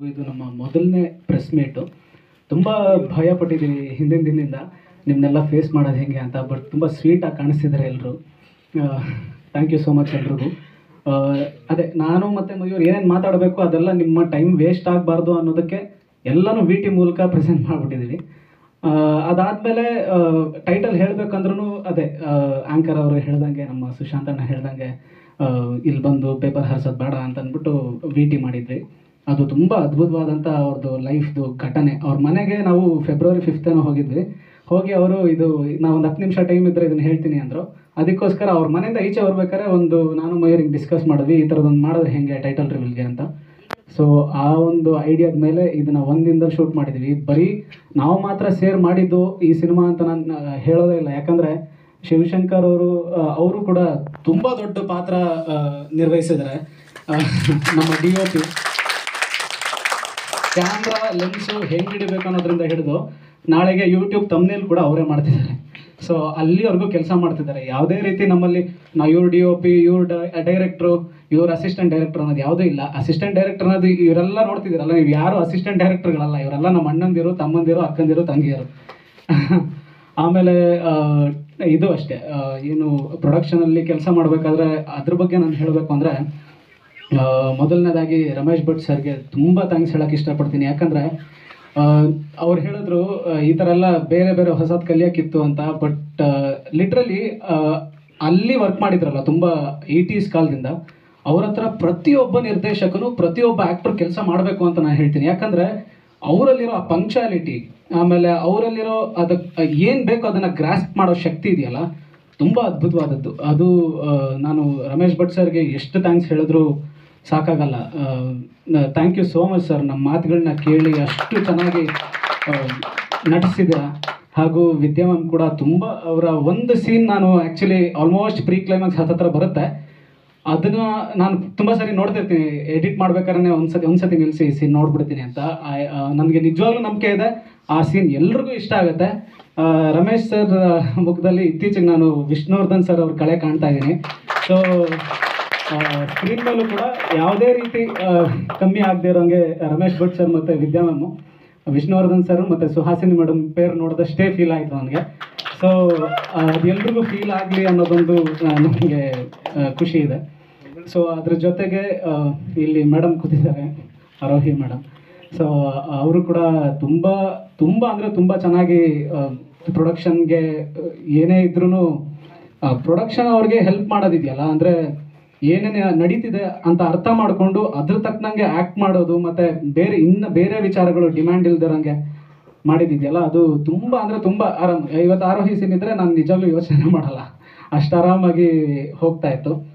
ಇದು ನಮ್ಮ ಮೊದಲನೇ ಪ್ರೆಸ್ ಮೀಟು ತುಂಬ ಭಯ ಪಟ್ಟಿದ್ದೀವಿ ಹಿಂದಿನ ದಿನದಿಂದ ನಿಮ್ಮನ್ನೆಲ್ಲ ಫೇಸ್ ಮಾಡೋದು ಹೆಂಗೆ ಅಂತ ಬಟ್ ತುಂಬ ಸ್ವೀಟಾಗಿ ಕಾಣಿಸ್ತಿದ್ದಾರೆ ಎಲ್ಲರೂ ಥ್ಯಾಂಕ್ ಯು ಸೋ ಮಚ್ ಎಲ್ರಿಗೂ ಆ, ಅದೇ ನಾನು ಮತ್ತು ಮಯೂರ್ ಏನೇನು ಮಾತಾಡಬೇಕು ಅದೆಲ್ಲ ನಿಮ್ಮ ಟೈಮ್ ವೇಸ್ಟ್ ಆಗಬಾರ್ದು ಅನ್ನೋದಕ್ಕೆ ಎಲ್ಲನೂ ವಿ ಟಿ ಮೂಲಕ ಪ್ರೆಸೆಂಟ್ ಮಾಡಿಬಿಟ್ಟಿದ್ದೀವಿ ಅದಾದಮೇಲೆ ಟೈಟಲ್ ಹೇಳಬೇಕಂದ್ರೂ ಅದೇ ಆ್ಯಂಕರ್ ಅವರು ಹೇಳ್ದಂಗೆ ನಮ್ಮ ಸುಶಾಂತ್ ಅಣ್ಣ ಹೇಳ್ದಂಗೆ ಆ, ಇಲ್ಲಿ ಬಂದು ಪೇಪರ್ ಹರಿಸೋದು ಬೇಡ ಅಂತ ಅಂದ್ಬಿಟ್ಟು ವಿ ಟಿ ಮಾಡಿದ್ವಿ ಅದು ತುಂಬ ಅದ್ಭುತವಾದಂಥ ಅವ್ರದ್ದು ಲೈಫ್ದು ಘಟನೆ ಅವ್ರ ಮನೆಗೆ ನಾವು ಫೆಬ್ರವರಿ ಫಿಫ್ತೇನೋ ಹೋಗಿದ್ವಿ ಹೋಗಿ ಅವರು ಇದು ನಾವು ಒಂದು ಹತ್ತು ನಿಮಿಷ ಟೈಮ್ ಇದ್ದರೆ ಇದನ್ನು ಹೇಳ್ತೀನಿ ಅಂದರು ಅದಕ್ಕೋಸ್ಕರ ಅವ್ರ ಮನೆಯಿಂದ ಈಚೆ ಬರ್ಬೇಕಾದ್ರೆ ಒಂದು ನಾನು ಮಯೂರಿಂಗ್ ಡಿಸ್ಕಸ್ ಮಾಡಿದ್ವಿ ಈ ಥರದೊಂದು ಮಾಡಿದ್ರೆ ಹೆಂಗೆ ಟೈಟಲ್ ರಿವೀಲ್ಗೆ ಅಂತ ಸೊ ಆ ಒಂದು ಐಡಿಯಾದ ಮೇಲೆ ಇದನ್ನ ಒಂದಿಂದ ಶೂಟ್ ಮಾಡಿದ್ವಿ ಇದು ಬರೀ ನಾವು ಮಾತ್ರ ಸೇರ್ ಮಾಡಿದ್ದು ಈ ಸಿನಿಮಾ ಅಂತ ನಾನು ಹೇಳೋದೇ ಇಲ್ಲ ಯಾಕಂದರೆ ಶಿವಶಂಕರ್ ಅವರು ಅವರು ಕೂಡ ತುಂಬ ದೊಡ್ಡ ಪಾತ್ರ ಆ, ನಿರ್ವಹಿಸಿದ್ದಾರೆ ಆ, ನಮ್ಮ D O P camera lens ಹೆಂಗೆ ಹಿಡಿಬೇಕು ಅನ್ನೋದ್ರಿಂದ ಹಿಡಿದು ನಾಳೆಗೆ ಯೂಟ್ಯೂಬ್ ತಮ್ಮನೇಲಿ ಕೂಡ ಅವರೇ ಮಾಡ್ತಿದ್ದಾರೆ ಸೊ ಅಲ್ಲಿವರೆಗೂ ಕೆಲಸ ಮಾಡ್ತಿದ್ದಾರೆ ಯಾವುದೇ ರೀತಿ ನಮ್ಮಲ್ಲಿ ನಾವು ಇವ್ರ ಡಿ ಒ ಪಿ ಇವ್ರ ಡೈರೆಕ್ಟ್ರು ಇವ್ರ ಅಸಿಸ್ಟೆಂಟ್ ಡೈರೆಕ್ಟರ್ ಅನ್ನೋದು ಯಾವುದೂ ಇಲ್ಲ ಅಸಿಸ್ಟೆಂಟ್ ಡೈರೆಕ್ಟರ್ ಅನ್ನೋದು ಇವರೆಲ್ಲ ನೋಡ್ತಿದ್ದೀರಲ್ಲ ನೀವು ಯಾರು ಅಸಿಸ್ಟೆಂಟ್ ಡೈರೆಕ್ಟರ್ಗಳಲ್ಲ ಇವರೆಲ್ಲ ನಮ್ಮ ಅಣ್ಣಂದಿರು ತಮ್ಮಂದಿರು ಅಕ್ಕಂದಿರು ತಂಗಿಯರು ಆಮೇಲೆ ಆ, ಇದು ಅಷ್ಟೇ ಆ, ಏನು ಪ್ರೊಡಕ್ಷನಲ್ಲಿ ಕೆಲಸ ಮಾಡಬೇಕಾದ್ರೆ ಅದ್ರ ಬಗ್ಗೆ ನಾನು ಹೇಳಬೇಕು ಅಂದರೆ ಆ, ಮೊದಲನೇದಾಗಿ ರಮೇಶ್ ಭಟ್ ಸರ್ಗೆ ತುಂಬ ಥ್ಯಾಂಕ್ಸ್ ಹೇಳಕ್ಕೆ ಇಷ್ಟಪಡ್ತೀನಿ ಯಾಕಂದರೆ ಅವ್ರು ಹೇಳಿದ್ರು ಆ, ಈ ಥರ ಎಲ್ಲ ಬೇರೆ ಬೇರೆ ಹೊಸದು ಕಲಿಯೋಕ್ಕಿತ್ತು ಅಂತ ಬಟ್ ಲಿಟ್ರಲಿ ಅಲ್ಲಿ ವರ್ಕ್ ಮಾಡಿದ್ರಲ್ಲ ತುಂಬ ಏಯ್ಟೀಸ್ ಕಾಲದಿಂದ ಅವ್ರ ಹತ್ರ ಪ್ರತಿಯೊಬ್ಬ ನಿರ್ದೇಶಕನು ಪ್ರತಿಯೊಬ್ಬ ಆ್ಯಕ್ಟರ್ ಕೆಲಸ ಮಾಡಬೇಕು ಅಂತ ನಾನು ಹೇಳ್ತೀನಿ ಯಾಕಂದರೆ ಅವರಲ್ಲಿರೋ ಆ ಪಂಕ್ಚುಯಾಲಿಟಿ ಆಮೇಲೆ ಅವರಲ್ಲಿರೋ ಅದಕ್ಕೆ ಏನು ಬೇಕೋ ಅದನ್ನು ಗ್ರಾಸ್ಪ್ ಮಾಡೋ ಶಕ್ತಿ ಇದೆಯಲ್ಲ ತುಂಬ ಅದ್ಭುತವಾದದ್ದು ಅದು ಆ, ನಾನು ರಮೇಶ್ ಭಟ್ ಸರ್ಗೆ ಎಷ್ಟು ಥ್ಯಾಂಕ್ಸ್ ಹೇಳಿದ್ರು ಸಾಕಾಗಲ್ಲ thank you so much sir ನಮ್ಮ ಮಾತುಗಳನ್ನ ಕೇಳಿ ಅಷ್ಟು ಚೆನ್ನಾಗಿ ಆ, ನಟಿಸಿದ್ದೀರಾ ಹಾಗೂ ವಿದ್ಯಾ ಮ್ಯಾಮ್ ಕೂಡ ತುಂಬ ಅವರ ಒಂದು ಸೀನ್ ನಾನು ಆ್ಯಕ್ಚುಲಿ ಆಲ್ಮೋಸ್ಟ್ ಪ್ರೀ ಕ್ಲೈಮ್ಯಾಕ್ಸ್ ಹತ್ತತ್ರ ಬರುತ್ತೆ ಅದನ್ನ ನಾನು ತುಂಬ ಸರಿ ನೋಡ್ತಿರ್ತೀನಿ ಎಡಿಟ್ ಮಾಡ್ಬೇಕಾದ್ರೆ ಒಂದ್ಸತಿ ಒಂದ್ಸತಿ ನಿಲ್ಲಿಸಿ ಸೀನ್ ನೋಡ್ಬಿಡ್ತೀನಿ ಅಂತ ನನಗೆ ನಿಜವಾಗ್ಲೂ ನಂಬಿಕೆ ಇದೆ ಆ ಸೀನ್ ಎಲ್ರಿಗೂ ಇಷ್ಟ ಆಗುತ್ತೆ ಆ, ರಮೇಶ್ ಸರ್ ಮುಖದಲ್ಲಿ ಇತ್ತೀಚೆಗೆ ನಾನು ವಿಷ್ಣುವರ್ಧನ್ ಸರ್ ಅವ್ರ ಕಳೆ ಕಾಣ್ತಾ ಇದ್ದೀನಿ ಸೊ ಸ್ಕ್ರೀನ್ ಮೇಲೂ ಕೂಡ ಯಾವುದೇ ರೀತಿ ಆ, ಕಮ್ಮಿ ಆಗದೆ ಇರೋಂಗೆ ರಮೇಶ್ ಭಟ್ ಸರ್ ಮತ್ತು ವಿದ್ಯಾ ಮ್ಯಾಮು ವಿಷ್ಣುವರ್ಧನ್ ಸರ್ ಮತ್ತು ಸುಹಾಸಿನಿ ಮೇಡಮ್ ಪೇರ್ ನೋಡಿದಷ್ಟೇ ಫೀಲ್ ಆಯಿತು ನನಗೆ ಸೊ ಅದು ಎಲ್ರಿಗೂ ಫೀಲ್ ಆಗಲಿ ಅನ್ನೋದೊಂದು ನನಗೆ ಖುಷಿ ಇದೆ ಸೊ ಅದ್ರ ಜೊತೆಗೆ ಆ, ಇಲ್ಲಿ ಮೇಡಮ್ ಕೂತಿದ್ದಾರೆ ಆರೋಹಿ ಮೇಡಮ್ ಸೊ ಅವರು ಕೂಡ ತುಂಬ ತುಂಬ ಅಂದರೆ ತುಂಬ ಚೆನ್ನಾಗಿ ಪ್ರೊಡಕ್ಷನ್ಗೆ ಏನೇ ಇದ್ರೂ ಪ್ರೊಡಕ್ಷನ್ ಅವ್ರಿಗೆ ಹೆಲ್ಪ್ ಮಾಡೋದಿದೆಯಲ್ಲ ಅಂದರೆ ಏನೇನು ನಡೀತಿದೆ ಅಂತ ಅರ್ಥ ಮಾಡಿಕೊಂಡು ಅದ್ರ ತಕ್ಕನಂಗೆ ಆ್ಯಕ್ಟ್ ಮಾಡೋದು ಮತ್ತು ಬೇರೆ ಇನ್ನು ಬೇರೆ ವಿಚಾರಗಳು ಡಿಮ್ಯಾಂಡ್ ಇಲ್ದಿರಂಗೆ ಮಾಡಿದಿದೆಯಲ್ಲ ಅದು ತುಂಬ ಅಂದರೆ ತುಂಬ ಆರಾಮ್ ಇವತ್ತು ಆರೋಹಿ ಸೀನ್ ಇದ್ದರೆ ನಾನು ನಿಜವಾಗ್ಲೂ ಯೋಚನೆ ಮಾಡಲ್ಲ ಅಷ್ಟು ಆರಾಮಾಗಿ ಹೋಗ್ತಾ ಇತ್ತು